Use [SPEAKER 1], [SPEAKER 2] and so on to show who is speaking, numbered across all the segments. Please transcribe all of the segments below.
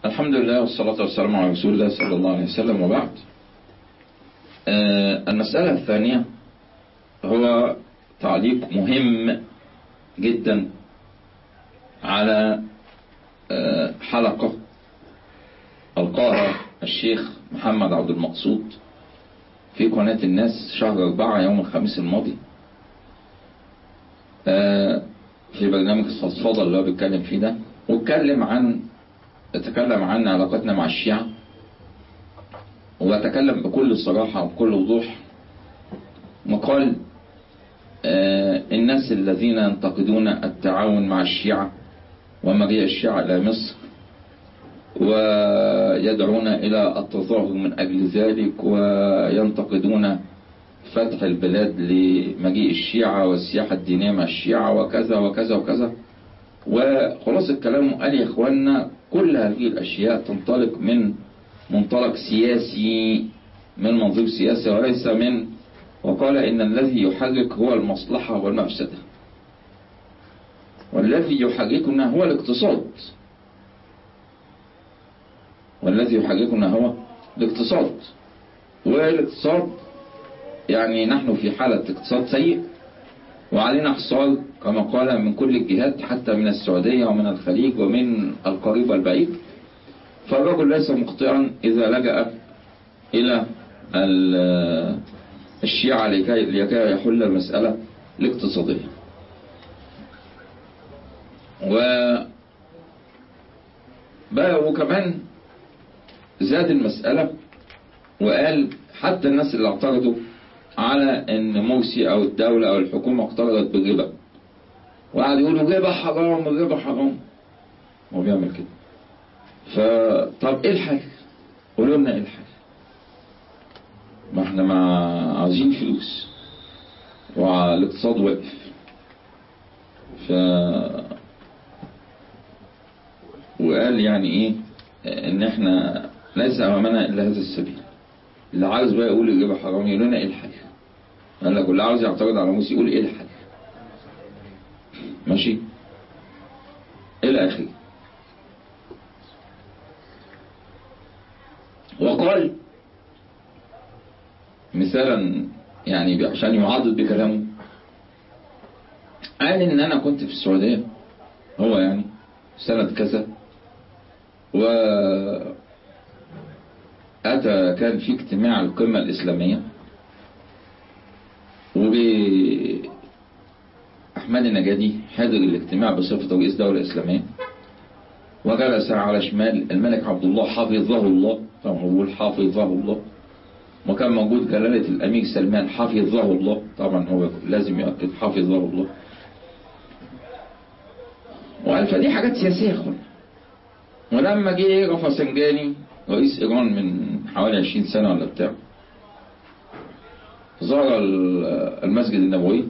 [SPEAKER 1] الحمد لله والصلاة والسلام على رسول الله صلى الله عليه وسلم وبعد آه، المسألة الثانية هو تعليق مهم جدا على آه، حلقة ألقاها الشيخ محمد عبد المقصود في قناة الناس شهر أربعة يوم الخميس الماضي آه، في برنامج الفضفاضة اللي هو بيتكلم فيه ده واتكلم عن تكلم عن علاقتنا مع الشيعة وتكلم بكل صراحة وبكل وضوح وقال آه الناس الذين ينتقدون التعاون مع الشيعة ومجيء الشيعة إلى مصر ويدعون إلى التظاهر من أجل ذلك وينتقدون فتح البلاد لمجيء الشيعة والسياحة الدينية مع الشيعة وكذا وكذا وكذا وخلاصة كلامه قال يا إخواننا كل هذه الأشياء تنطلق من منطلق سياسي من منظور سياسي وليس من وقال إن الذي يحرك هو المصلحة والمفسدة والذي يحركنا هو الاقتصاد والذي يحركنا هو الاقتصاد والاقتصاد يعني نحن في حالة اقتصاد سيء وعلينا حصار كما قال من كل الجهات حتى من السعودية ومن الخليج ومن القريب والبعيد فالرجل ليس مخطئا إذا لجأ إلى الشيعة لكي, لكي يحل المسألة الاقتصادية و بقى وكمان زاد المسألة وقال حتى الناس اللي اعترضوا على ان مرسي او الدولة او الحكومة اقترضت بالربا وقعد يقولوا الربا حرام الربا حرام هو بيعمل كده فطب ايه الحل قولوا لنا ايه الحل ما احنا ما عاوزين فلوس والاقتصاد واقف ف وقال يعني ايه ان احنا ليس امامنا الا هذا السبيل اللي عاوز بقى يقول الربا حرام يقول لنا ايه الحل قال لك اللي عاوز يعترض على موسى يقول ايه الحل ماشي الى اخره وقال مثالا يعني عشان يعضد بكلامه قال ان انا كنت في السعودية هو يعني سنة كذا و أتى كان في اجتماع القمة الإسلامية وب أحمد النجادي حضر الاجتماع بصفة رئيس دولة إسلامية وجلس على شمال الملك عبد الله حفظه الله طبعا هو بيقول حافظه الله وكان موجود جلالة الأمير سلمان حفظه الله طبعا هو لازم يؤكد حفظه الله وقال فدي حاجات سياسية يا اخوان ولما جه رفسنجاني رئيس إيران من حوالي 20 سنة ولا بتاع زار المسجد النبوي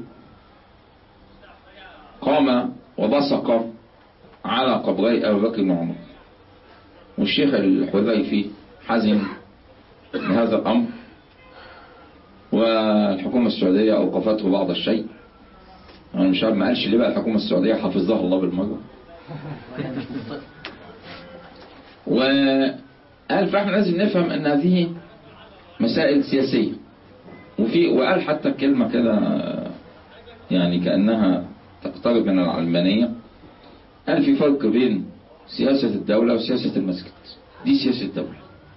[SPEAKER 1] قام وبصق على قبري أبي بكر وعمر والشيخ الحذيفي حزن بهذا الأمر والحكومة السعودية أوقفته بعض الشيء أنا مش عارف ما قالش ليه بقى الحكومة السعودية حفظها الله بالمرة وقال فاحنا لازم نفهم ان هذه مسائل سياسية وفي وقال حتى كلمة كده يعني كأنها تقترب من العلمانية قال في فرق بين سياسة الدولة وسياسة المسجد دي سياسة الدولة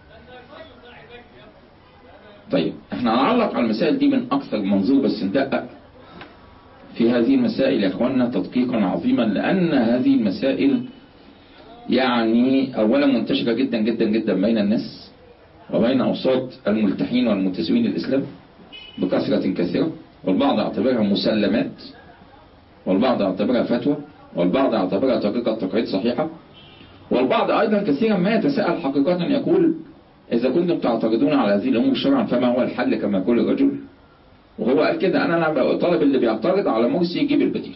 [SPEAKER 1] طيب احنا هنعلق على المسائل دي من اكثر منظور بس ندقق في هذه المسائل يا اخواننا تدقيقا عظيما لان هذه المسائل يعني اولا منتشرة جدا جدا جدا بين الناس وبين اوساط الملتحين والمنتسبين للاسلام بكثرة كثيرة والبعض يعتبرها مسلمات والبعض يعتبرها فتوى والبعض يعتبرها تحقيق تقعيد صحيحة والبعض ايضا كثيرا ما يتساءل حقيقة يقول اذا كنتم تعترضون على هذه الامور شرعا فما هو الحل كما يقول الرجل وهو قال كده انا انا طالب اللي بيعترض على مرسي يجيب البديل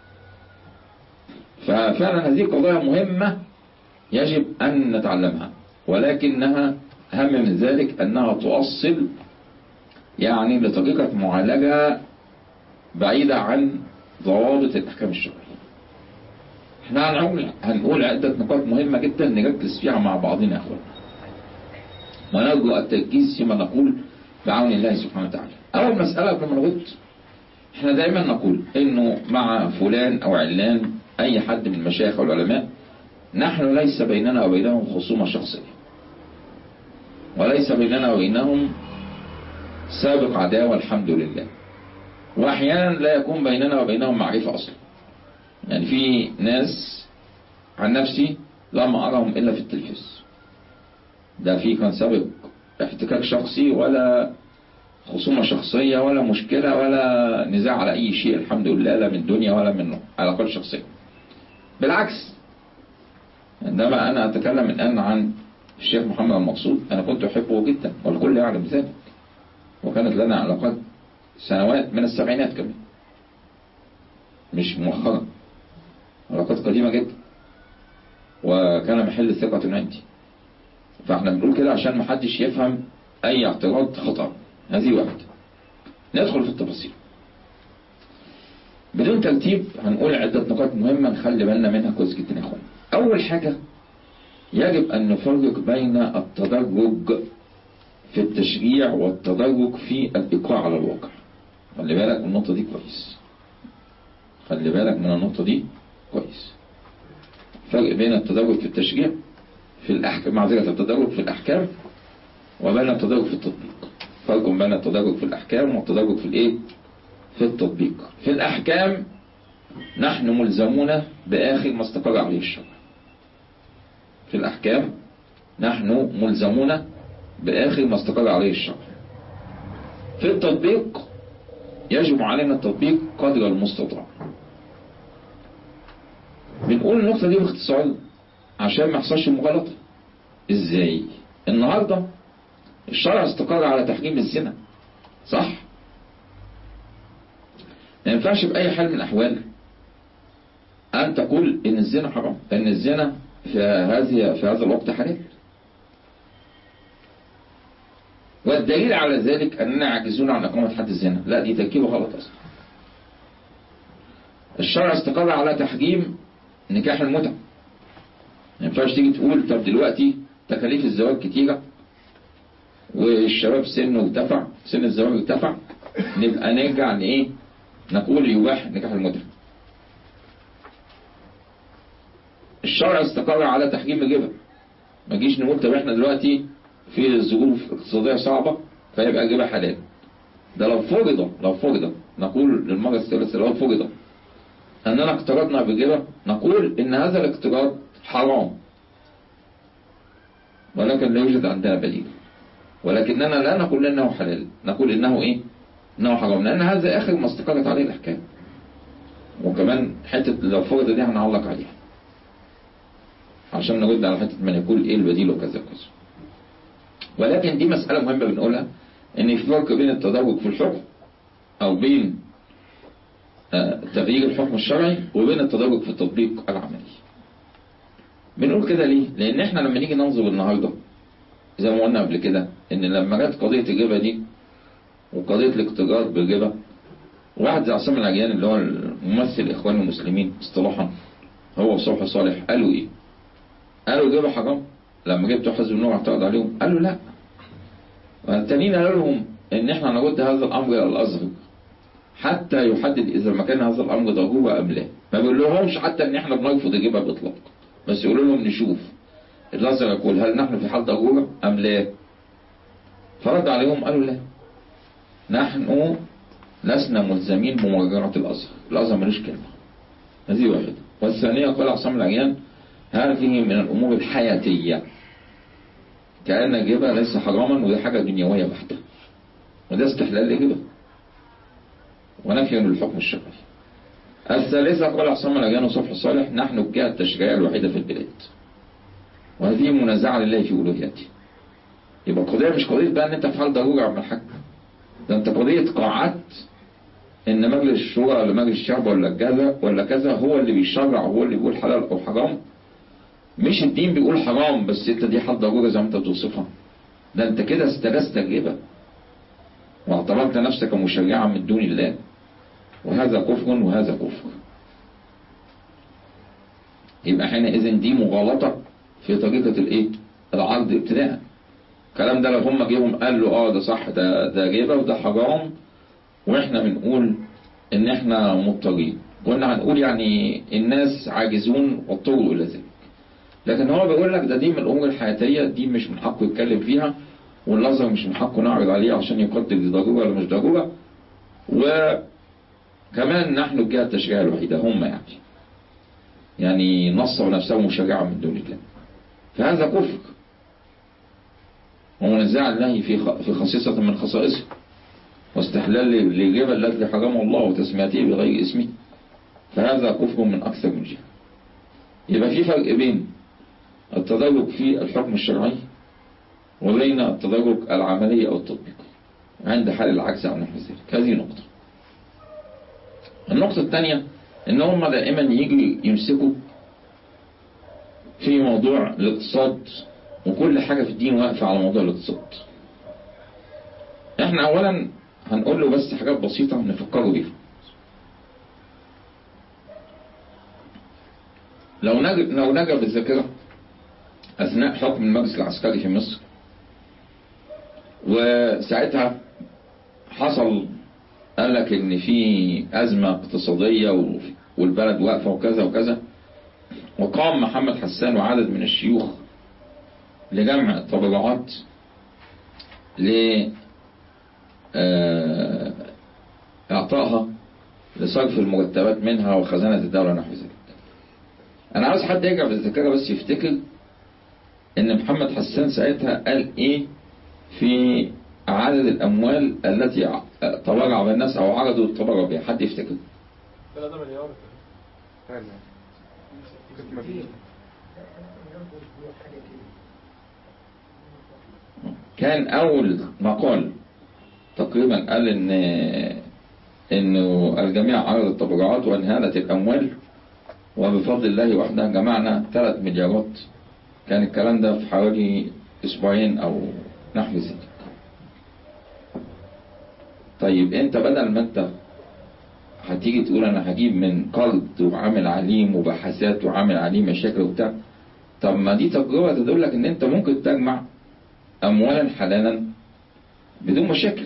[SPEAKER 1] ففعلا هذه قضايا مهمة يجب أن نتعلمها ولكنها أهم من ذلك أنها تؤصل يعني لطريقة معالجة بعيدة عن ضوابط الأحكام الشرعية احنا هنقول هنقول عدة نقاط مهمة جدا نركز فيها مع بعضنا يا اخوان ونرجو التركيز فيما نقول بعون الله سبحانه وتعالى أول مسألة قبل ما نرد احنا دايما نقول انه مع فلان او علان اي حد من المشايخ والعلماء نحن ليس بيننا وبينهم خصومة شخصية وليس بيننا وبينهم سابق عداوة الحمد لله واحيانا لا يكون بيننا وبينهم معرفة اصلا يعني في ناس عن نفسي لم أراهم إلا في التلفزيون ده في كان سابق احتكاك شخصي ولا خصومة شخصية ولا مشكلة ولا نزاع على أي شيء الحمد لله لا من دنيا ولا من علاقات شخصية بالعكس عندما أنا أتكلم الآن عن الشيخ محمد المقصود أنا كنت أحبه جدا والكل يعلم ذلك وكانت لنا علاقات سنوات من السبعينات كمان مش مؤخرا علاقات قديمة جدا وكان محل ثقة عندي فاحنا بنقول كده عشان ما حدش يفهم اي اعتراض خطأ هذه واحدة ندخل في التفاصيل بدون ترتيب هنقول عدة نقاط مهمة نخلي بالنا منها كويس جدا يا اخوان اول حاجة يجب ان نفرق بين التدرج في التشريع والتدرج في الايقاع على الواقع خلي بالك من النقطة دي كويس خلي بالك من النقطة دي كويس فرق بين التدرج في التشريع في الأحكام معذرة التدرج في الأحكام وبين التدرج في التطبيق فرق بين التدرج في الأحكام والتدرج في الإيه في التطبيق في الأحكام نحن ملزمون بآخر ما استقر عليه الشرع في الأحكام نحن ملزمون بآخر ما استقر عليه الشرع في التطبيق يجب علينا التطبيق قدر المستطاع بنقول النقطة دي باختصار عشان ما يحصلش مغالطة ازاي النهاردة الشرع استقر على تحريم الزنا صح ما ينفعش بأي حال من الأحوال أن تقول إن الزنا حرام إن الزنا في هذه في هذا الوقت حلال والدليل على ذلك أننا عاجزون عن إقامة حد الزنا لا دي تركيبة غلط أصلا الشرع استقر على تحريم نكاح المتعة ما ينفعش تيجي تقول طب دلوقتي تكاليف الزواج كتيرة والشباب سنه ارتفع سن الزواج ارتفع نبقى نرجع ايه نقول يباح نكاح المتعة الشرع استقر على تحريم الربا ما جيش نقول طب احنا دلوقتي في ظروف اقتصادية صعبة فيبقى الربا حلال ده لو فرض لو فرض نقول للمرة الثالثة لو فرض أننا اقترضنا بالربا نقول إن هذا الاقتراض حرام ولكن لا يوجد عندنا بديل ولكننا لا نقول إنه حلال نقول إنه إيه إنه حرام لأن هذا آخر ما استقرت عليه الأحكام وكمان حتة لو فرض دي هنعلق عليها عشان نرد على حتة من يقول إيه البديل وكذا وكذا ولكن دي مسألة مهمة بنقولها إن في فرق بين التدرج في الحكم أو بين تغيير الحكم الشرعي وبين التدرج في التطبيق العملي بنقول كده ليه لان احنا لما نيجي ننظر النهاردة زي ما قلنا قبل كده ان لما جت قضية الربا دي وقضية الاقتراض بالربا واحد زي عصام العجيان اللي هو الممثل الاخوان المسلمين اصطلاحا هو وصبحي صالح قالوا ايه قالوا الربا حرام لما جبتوا حزب النور اعترض عليهم قالوا لا والتانيين قالوا لهم ان احنا نرد هذا الامر الى الازهر حتى يحدد إذا ما كان هذا الأمر ضرورة أم لا ما بيقول لهمش حتى إن إحنا بنرفض الربا بإطلاق بس يقولوا لهم نشوف الأزهر يقول هل نحن في حال ضرورة أم لا فرد عليهم قالوا لا نحن لسنا ملزمين بمراجعة الأزهر الأزهر ملوش كلمة هذه واحدة والثانية قال عصام العيان هذه من الأمور الحياتية كأن الربا ليس حراما وده حاجة دنيوية بحتة وده استحلال للربا ونفي للحكم الشرعي الثالثة قال عصام الأجان وصفح الصالح نحن الجهة التشريعية الوحيدة في البلاد وهذه منازعة لله في ألوهيته يبقى القضية مش قضية بقى ان انت في حال ضرورة عم الحاج ده انت قضية قاعدت ان مجلس الشورى ولا مجلس الشعب ولا كذا ولا كذا هو اللي بيشرع هو اللي بيقول حلال او حرام مش الدين بيقول حرام بس انت دي حال ضرورة زي ما انت بتوصفها ده انت كده استجزت الربا واعتبرت نفسك مشرعا من دون الله وهذا كفر وهذا كفر يبقى حينئذ دي مغالطة في طريقة الايه العرض ابتداء الكلام ده لو هم جيهم قال له اه ده صح ده ده ربا وده حرام واحنا بنقول ان احنا مضطرين قلنا هنقول يعني الناس عاجزون واضطروا الى ذلك لكن هو بيقول لك ده دي من الامور الحياتيه دي مش من حقه يتكلم فيها والازهر مش من حقه نعرض عليه عشان يقدر دي ضروره ولا مش ضروره وكمان نحن الجهه التشريعيه الوحيده هم يعني يعني نصروا نفسهم مشرعا من دون الله فهذا كفر ومنزع الله في في خصيصة من خصائصه واستحلال للربا الذي حرمه الله وتسميته بغير اسمه فهذا كفر من أكثر من جهة يبقى في فرق بين التدرج في الحكم الشرعي وبين التدرج العملي أو التطبيقي عند حال العكس أو نحو ذلك هذه نقطة النقطة الثانية ان هم دائما يجي يمسكوا في موضوع الاقتصاد وكل حاجة في الدين واقفة على موضوع الاقتصاد احنا اولا هنقول له بس حاجات بسيطة نفكروا بيها لو نجد لو نجا بالذاكرة اثناء حكم المجلس العسكري في مصر وساعتها حصل قال لك ان في ازمة اقتصادية والبلد واقفة وكذا وكذا وقام محمد حسان وعدد من الشيوخ لجمع التبرعات ل اعطائها لصرف المرتبات منها وخزانة الدولة نحو ذلك انا عاوز حد يرجع بالذاكرة بس يفتكر ان محمد حسان ساعتها قال ايه في عدد الاموال التي تبرع بالناس او عرضوا التبرع بها حد يفتكر
[SPEAKER 2] ثلاثة مليار
[SPEAKER 1] كان اول مقال تقريبا قال ان انه الجميع عرض التبرعات وانهالت الاموال وبفضل الله وحده جمعنا 3 مليارات كان الكلام ده في حوالي اسبوعين او نحو ذلك طيب انت بدل ما انت هتيجي تقول انا هجيب من قرض وعامل عليه مباحثات وعامل عليه مشاكل وبتاع طب ما دي تجربة تدل لك ان انت ممكن تجمع اموالا حلالا بدون مشاكل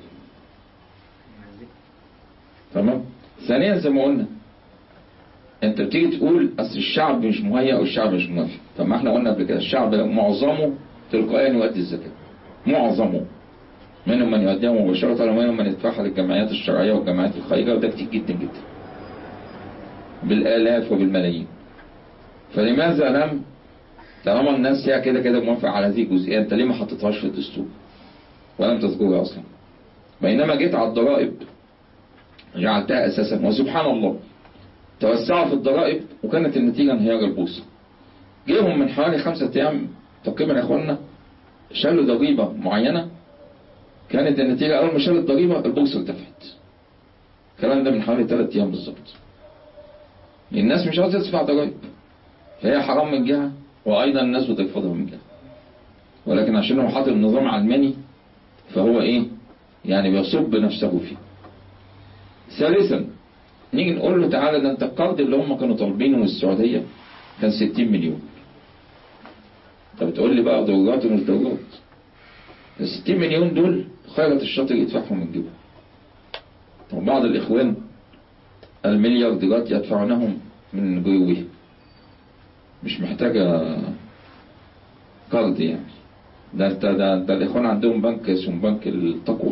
[SPEAKER 1] تمام ثانيا زي ما قلنا انت بتيجي تقول اصل الشعب مش مهيأ والشعب مش موافق طب ما احنا قلنا قبل كده الشعب معظمه تلقائيا يؤدي الزكاة معظمه منهم من يؤديها مباشرة ومنهم من يدفعها للجمعيات الشرعية والجمعيات الخيرية وده كتير جدا جدا بالآلاف وبالملايين فلماذا لم طالما الناس هي كده كده موافقة على هذه الجزئية انت ليه ما حطيتهاش في الدستور ولم تذكرها اصلا بينما جيت على الضرائب جعلتها اساسا وسبحان الله توسعوا في الضرائب وكانت النتيجة انهيار البورصة جيهم من حوالي خمسة ايام تقريبا يا اخوانا شالوا ضريبة معينة كانت النتيجة أول ما شالت الضريبة البورصة ارتفعت الكلام ده من حوالي ثلاث أيام بالظبط الناس مش عاوزة تدفع ضرائب فهي حرام من جهة وأيضا الناس بترفضها من جهة ولكن عشان هو حاطط النظام علماني فهو إيه يعني بيصب نفسه فيه ثالثا نيجي نقول له تعالى ده انت القرض اللي هم كانوا طالبينه من السعودية كان 60 مليون طب بتقول لي بقى ضرورات ومش ضرورات ال 60 مليون دول خيرة الشاطر يدفعهم من جيبه وبعض الإخوان المليارديرات يدفعونهم من جيوبهم مش محتاجة قرض يعني ده ده, ده, ده الإخوان عندهم بنك اسمه بنك التقوى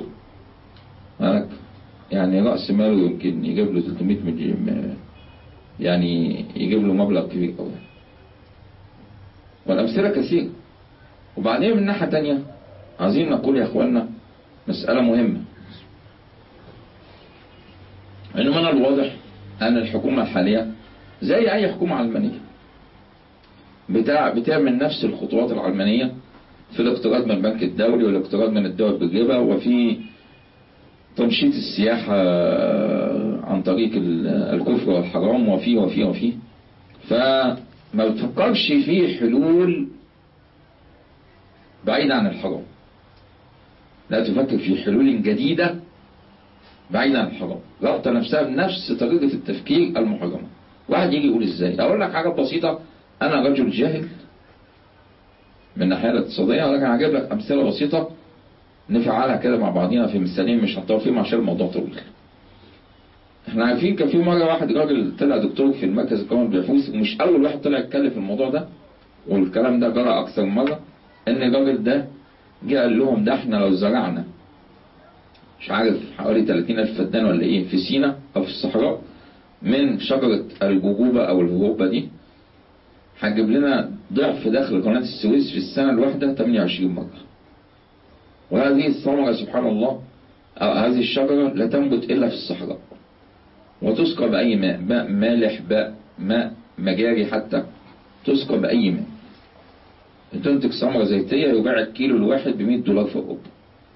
[SPEAKER 1] يعني رأس ماله يمكن يجيب له 300 مليون يعني يجيب له مبلغ كبير قوي والأمثلة كثيرة وبعدين من ناحية تانية عايزين نقول يا اخوانا مسألة مهمة انه من الواضح ان الحكومة الحالية زي اي حكومة علمانية بتاع بتعمل نفس الخطوات العلمانية في الاقتراض من البنك الدولي والاقتراض من الدول بالربا وفي تنشيط السياحة عن طريق الكفر والحرام وفيه وفيه وفيه فما بتفكرش في حلول بعيدة عن الحرام لا تفكر في حلول جديدة بعيدة عن الحرام رابطة نفسها بنفس طريقة التفكير المحرمة واحد يجي يقول ازاي اقول لك حاجه بسيطه انا رجل جاهل من الناحيه الاقتصاديه ولكن هجيب لك امثله بسيطه نفعلها كده مع بعضينا في مثالين مش هنطول فيهم عشان الموضوع طويل احنا عارفين كان في مره واحد راجل طلع دكتور في المركز القومي للبحوث ومش اول واحد طلع يتكلم في الموضوع ده والكلام ده جرى اكثر من مره ان الراجل ده جه قال لهم ده احنا لو زرعنا مش عارف حوالي 30 ألف فدان ولا ايه في سينا او في الصحراء من شجرة الجوجوبة او الهروبة دي هتجيب لنا ضعف دخل قناة السويس في السنة الواحدة 28 مرة وهذه الثمرة سبحان الله أو هذه الشجرة لا تنبت إلا في الصحراء وتسقى بأي ماء ماء مالح ماء ماء مجاري حتى تسقى بأي ماء تنتج ثمرة زيتية يباع الكيلو الواحد ب 100 دولار في أوروبا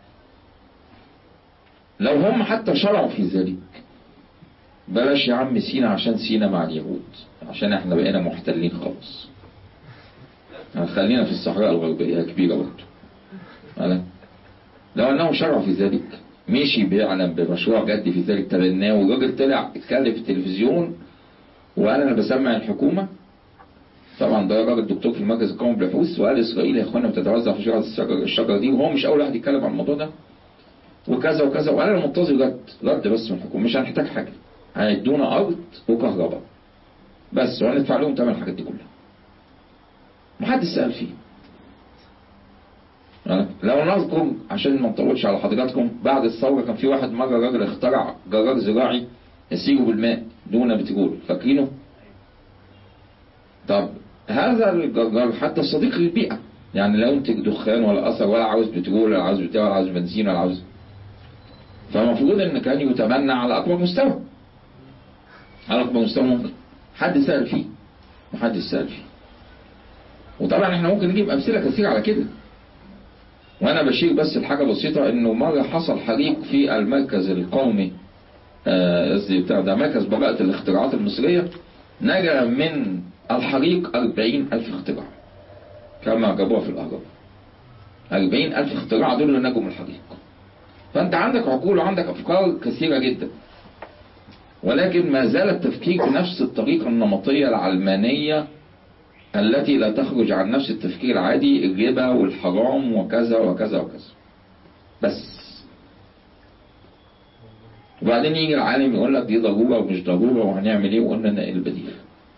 [SPEAKER 1] لو هم حتى شرعوا في ذلك بلاش يا عم سينا عشان سينا مع اليهود عشان احنا بقينا محتلين خالص خلينا في الصحراء الغربية كبيرة برضه لو انه شرع في ذلك مشي بيعلم بمشروع جدي في ذلك تبناه والراجل طلع اتكلم في التلفزيون وقال انا بسمع الحكومة طبعا ده راجل دكتور في المركز القومي للبحوث وقال اسرائيل يا اخوانا بتتوزع في شجره الشجره الشجره دي وهو مش اول واحد يتكلم عن الموضوع ده وكذا وكذا وقال انا منتظر رد رد بس من الحكومه مش هنحتاج حاجه هيدونا ارض وكهرباء بس وهندفع لهم ثمن الحاجات دي كلها محدش سال فيه لو نذكر عشان ما نطولش على حضراتكم بعد الثوره كان في واحد مره راجل اخترع جرار زراعي يسيره بالماء دون بترول فاكرينه؟ طب هذا الجرار حتى صديق للبيئة يعني لا ينتج دخان ولا أثر ولا عاوز بترول ولا عاوز بتاع ولا عاوز بنزين ولا عاوز فالمفروض ان كان يتمنى على أكبر مستوى على أكبر مستوى ممكن حد سأل فيه محدش سأل فيه وطبعا احنا ممكن نجيب أمثلة كثيرة على كده وأنا بشير بس الحاجة بسيطة إنه مرة حصل حريق في المركز القومي قصدي آه بتاع ده مركز براءة الاختراعات المصرية نجا من الحريق أربعين ألف اختراع كما جابوها في الأهرام أربعين ألف اختراع دول اللي نجوا من الحريق فأنت عندك عقول وعندك أفكار كثيرة جدا ولكن ما زال التفكير بنفس الطريقة النمطية العلمانية التي لا تخرج عن نفس التفكير العادي الربا والحرام وكذا وكذا وكذا بس وبعدين يجي العالم يقول لك دي ضرورة ومش ضرورة وهنعمل ايه وقلنا نقل البديل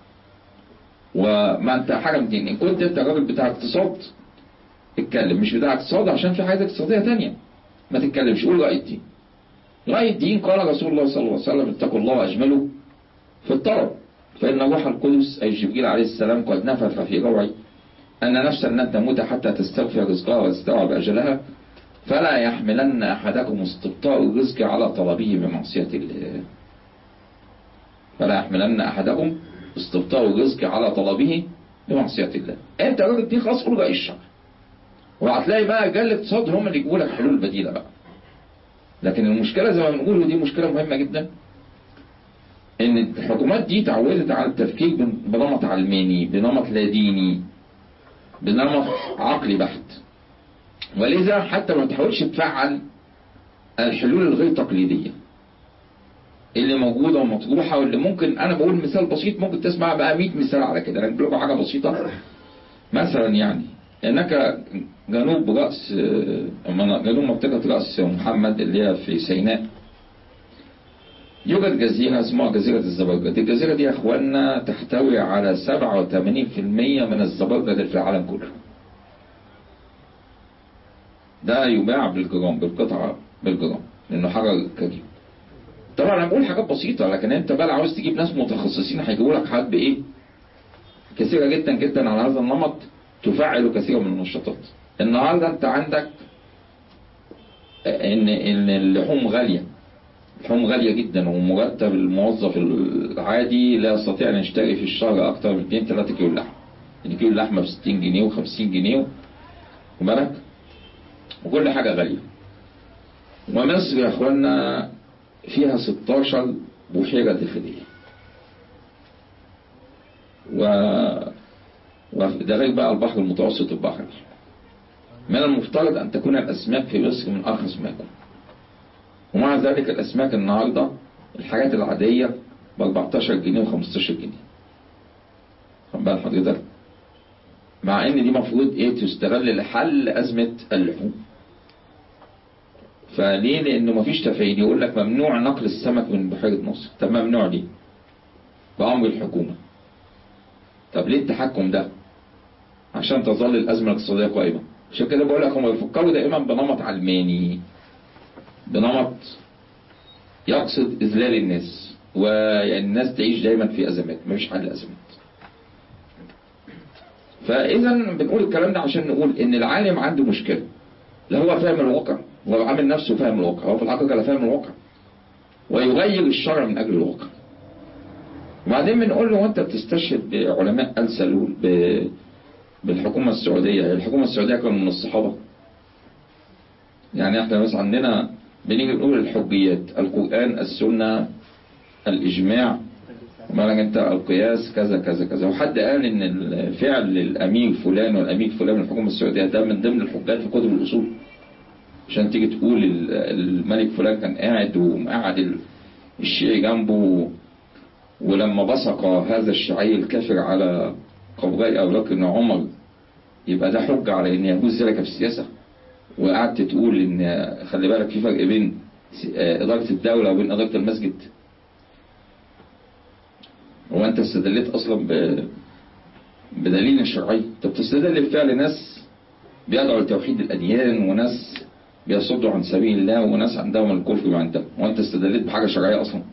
[SPEAKER 1] وما انت حاجة من دين ان كنت انت راجل بتاع اقتصاد اتكلم مش بتاع اقتصاد عشان في حاجة اقتصادية تانية ما تتكلمش قول رأي الدين رأي الدين قال رسول الله صلى الله عليه وسلم اتقوا الله واجملوا في الطلب فإن روح القدس أي جبريل عليه السلام قد نفث في روعي أن نفسا لن تموت حتى تستغفر رزقها وتستوعب أجلها فلا يحملن أحدكم استبطاء الرزق على طلبه بمعصية الله فلا يحملن أحدكم استبطاء الرزق على طلبه بمعصية الله انت راجل دي خلاص قول رأي الشرع وهتلاقي بقى رجال الاقتصاد هم اللي يجيبوا لك حلول بديلة بقى لكن المشكلة زي ما بنقول ودي مشكلة مهمة جدا ان الحكومات دي تعودت على التفكير بنمط علماني بنمط لا ديني بنمط عقلي بحت ولذا حتى ما تحاولش تفعل الحلول الغير تقليدية اللي موجودة ومطروحة واللي ممكن أنا بقول مثال بسيط ممكن تسمع بقى 100 مثال على كده أنا بقول لكم حاجة بسيطة مثلا يعني إنك جنوب رأس جنوب منطقة رأس محمد اللي هي في سيناء يوجد جزيرة اسمها جزيرة الزبرجد الجزيرة دي يا اخوانا تحتوي على 87% من الزبرجد اللي في العالم كله ده يباع بالجرام بالقطعة بالجرام لانه حاجة كريم طبعا انا بقول حاجات بسيطة لكن انت بقى عاوز تجيب ناس متخصصين هيجيبوا لك حاجات بايه كثيرة جدا جدا على هذا النمط تفعل كثيرا من النشاطات النهاردة انت عندك ان ان اللحوم غالية اللحوم غالية جدا ومرتب الموظف العادي لا يستطيع ان يشتري في الشهر اكتر من 2 3 كيلو لحم يعني كيلو لحمة ب 60 جنيه و50 جنيه وبالك وكل حاجة غالية ومصر يا اخوانا فيها 16 بحيرة داخلية و وده غير بقى البحر المتوسط والبحر من المفترض أن تكون الأسماك في مصر من أرخص ما يكون ومع ذلك الأسماك النهاردة الحاجات العادية ب 14 جنيه و15 جنيه خد بال حضرتك مع ان دي مفروض ايه تستغل لحل ازمه اللحوم فليه لانه مفيش تفعيل يقول لك ممنوع نقل السمك من بحيره ناصر طب ممنوع ليه بامر الحكومه طب ليه التحكم ده عشان تظل الازمه الاقتصاديه قائمه عشان كده بقول لك هم بيفكروا دائما بنمط علماني بنمط يقصد اذلال الناس ويعني الناس تعيش دايما في ازمات مفيش حل ازمات فاذا بنقول الكلام ده عشان نقول ان العالم عنده مشكله لا هو فاهم الواقع هو عامل نفسه فاهم الواقع هو في الحقيقه لا فاهم الواقع ويغير الشرع من اجل الواقع وبعدين بنقول له وانت بتستشهد بعلماء ال سلول ب... بالحكومه السعوديه الحكومه السعوديه كانوا من الصحابه يعني احنا بس عندنا بنيجي نقول الحجيات القران السنه الاجماع بالك انت القياس كذا كذا كذا وحد قال ان الفعل الامير فلان والامير فلان من الحكومه السعوديه ده من ضمن الحجات في كتب الاصول عشان تيجي تقول الملك فلان كان قاعد ومقعد الشيعي جنبه ولما بصق هذا الشيعي الكافر على قبري ابو بكر بن عمر يبقى ده حجه على ان يجوز ذلك في السياسه وقعدت تقول ان خلي بالك في فرق بين اداره الدوله وبين اداره المسجد هو انت استدليت اصلا ب... بدليل شرعي انت بتستدل بفعل ناس بيدعوا لتوحيد الاديان وناس بيصدوا عن سبيل الله وناس عندهم الكفر ما عندهم وانت استدليت بحاجه شرعيه اصلا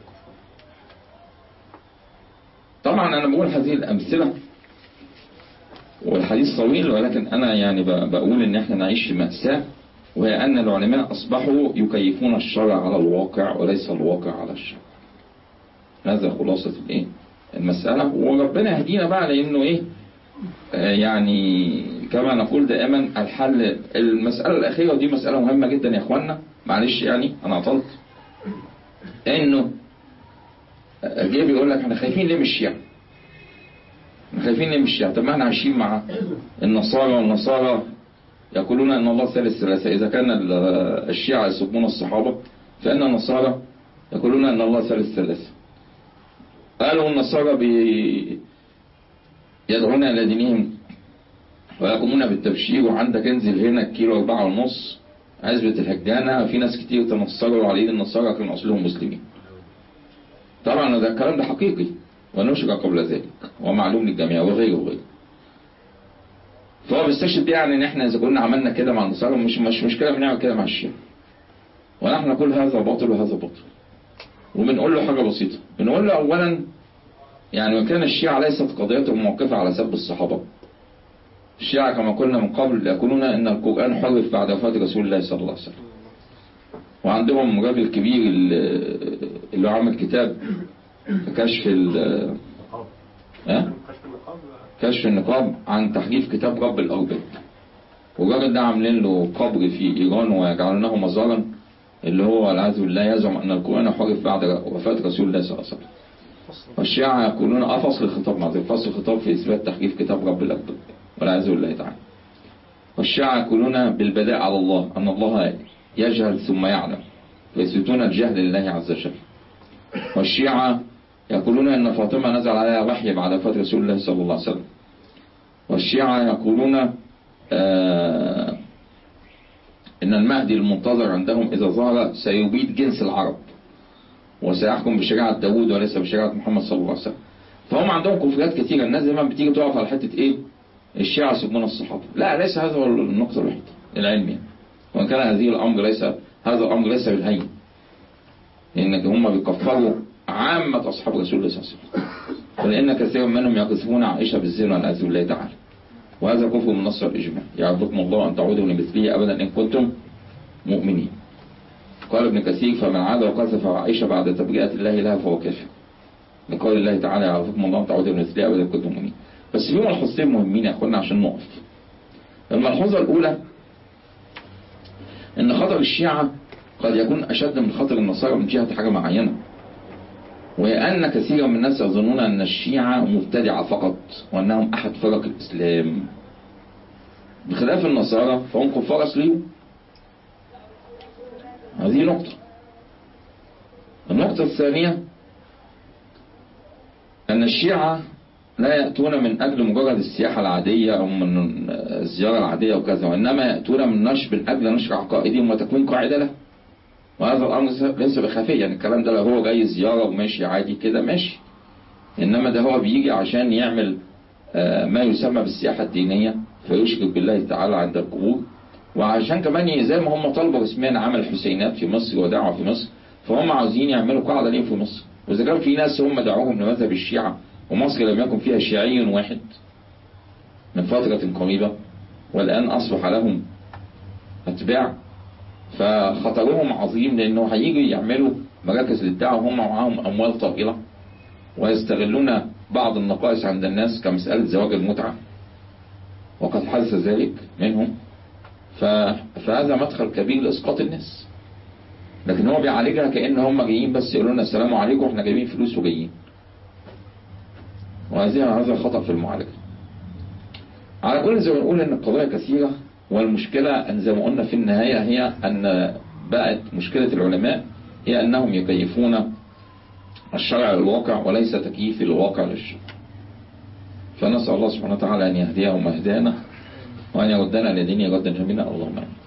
[SPEAKER 1] طبعا انا بقول هذه الامثله والحديث طويل ولكن انا يعني بقول ان احنا نعيش في مأساة وهي ان العلماء اصبحوا يكيفون الشرع على الواقع وليس الواقع على الشرع هذا خلاصة الايه المسألة وربنا يهدينا بقى لانه ايه آه يعني كما نقول دائما الحل المسألة الأخيرة ودي مسألة مهمة جدا يا اخوانا معلش يعني انا عطلت انه جه بيقول لك احنا خايفين ليه من الشيعة احنا خايفين ليه من الشيعة طب ما احنا عايشين مع النصارى والنصارى يقولون ان الله ثالث ثلاثة اذا كان الشيعة يسبون الصحابة فان النصارى يقولون ان الله ثالث ثلاثة قالوا النصارى بي يدعون إلى دينهم ويقومون بالتبشير وعندك انزل هنا كيلو أربعة ونص عزبة الهجانة في ناس كتير تنصروا على النصارى كانوا أصلهم مسلمين طبعا ده الكلام ده حقيقي ونشر قبل ذلك ومعلوم للجميع وغيره وغيره فهو بيستشهد يعني ان احنا اذا كنا عملنا كده مع النصارى مش مش مشكله بنعمل كده مع الشيعة ونحن نقول هذا باطل وهذا باطل وبنقول له حاجة بسيطة بنقول له أولا يعني وكان الشيعة ليست قضيتهم موقفة على سب الصحابة الشيعة كما قلنا من قبل يقولون أن القرآن حرف بعد وفاة رسول الله صلى الله عليه وسلم وعندهم راجل كبير اللي عمل كتاب كشف ال أه؟ كشف النقاب عن تحريف كتاب رب الأرباب والراجل ده عاملين له قبر في إيران ويجعلونه مزارا اللي هو والعياذ بالله يزعم أن القرآن حرف بعد وفاة رسول الله صلى الله عليه وسلم والشيعة يقولون أفصل الخطاب معذر فصل الخطاب في إثبات تحريف كتاب رب الأرباب والعياذ بالله تعالى والشيعة يقولون بالبداء على الله أن الله يجهل ثم يعلم فيثبتون الجهل لله عز وجل والشيعة يقولون أن فاطمة نزل عليها وحي بعد وفاة رسول الله صلى الله عليه وسلم والشيعة يقولون آه إن المهدي المنتظر عندهم إذا ظهر سيبيد جنس العرب وسيحكم بشريعة داوود وليس بشريعة محمد صلى الله عليه وسلم فهم عندهم كفريات كثيرة الناس دايما بتيجي تقف على حتة إيه الشيعة يسبون الصحابة لا ليس هذا هو النقطة الوحيدة العلمية وإن كان هذه الأمر ليس هذا الأمر ليس بالهين لأن هم بيكفروا عامة أصحاب رسول الله صلى الله عليه وسلم ولأن كثيرا منهم يقذفون عائشة بالزنا والعياذ بالله تعالى وهذا كفر من نص الإجماع يعظكم الله أن تعودوا لمثله أبدا إن كنتم مؤمنين قال ابن كثير فمن عاد وقذف عائشة بعد تبرئة الله لها فهو كافر لقول الله تعالى يعظكم الله أن تعودوا لمثله أبدا إن كنتم مؤمنين بس في ملحوظتين مهمين يا أخوانا عشان نقف الملحوظة الأولى إن خطر الشيعة قد يكون أشد من خطر النصارى من جهة حاجة معينة وهي أن كثيرا من الناس يظنون أن الشيعة مبتدعة فقط وأنهم أحد فرق الإسلام بخلاف النصارى فهم كفار أصليون هذه نقطة النقطة الثانية أن الشيعة لا يأتون من أجل مجرد السياحة العادية أو من الزيارة العادية وكذا وإنما يأتون من نشر من أجل نشر عقائدهم وتكوين قاعدة له وهذا الأمر ليس بخفي يعني الكلام ده لو هو جاي زيارة وماشي عادي كده ماشي إنما ده هو بيجي عشان يعمل ما يسمى بالسياحة الدينية فيشرك بالله تعالى عند القبور وعشان كمان زي ما هم طلبوا رسميا عمل حسينات في مصر ودعوة في مصر فهم عاوزين يعملوا قاعدة ليه في مصر وإذا كان في ناس هم دعوهم لمذهب الشيعة ومصر لم يكن فيها شيعي واحد من فترة قريبة والآن أصبح لهم أتباع فخطرهم عظيم لأنه هيجوا يعملوا مراكز للدعوة وهم معاهم أموال طائلة ويستغلون بعض النقائص عند الناس كمسألة زواج المتعة وقد حدث ذلك منهم فهذا مدخل كبير لإسقاط الناس لكن هو بيعالجها كأن هم جايين بس يقولوا لنا السلام عليكم احنا جايبين فلوس وجايين وهذا هذا خطأ في المعالجة على كل زي ما نقول ان القضايا كثيرة والمشكلة ان زي ما قلنا في النهاية هي ان بقت مشكلة العلماء هي انهم يكيفون الشرع للواقع وليس تكييف الواقع للشرع فنسأل الله سبحانه وتعالى أن يهديهم ويهدانا وأن يردنا لدين ردا جميلا اللهم آمين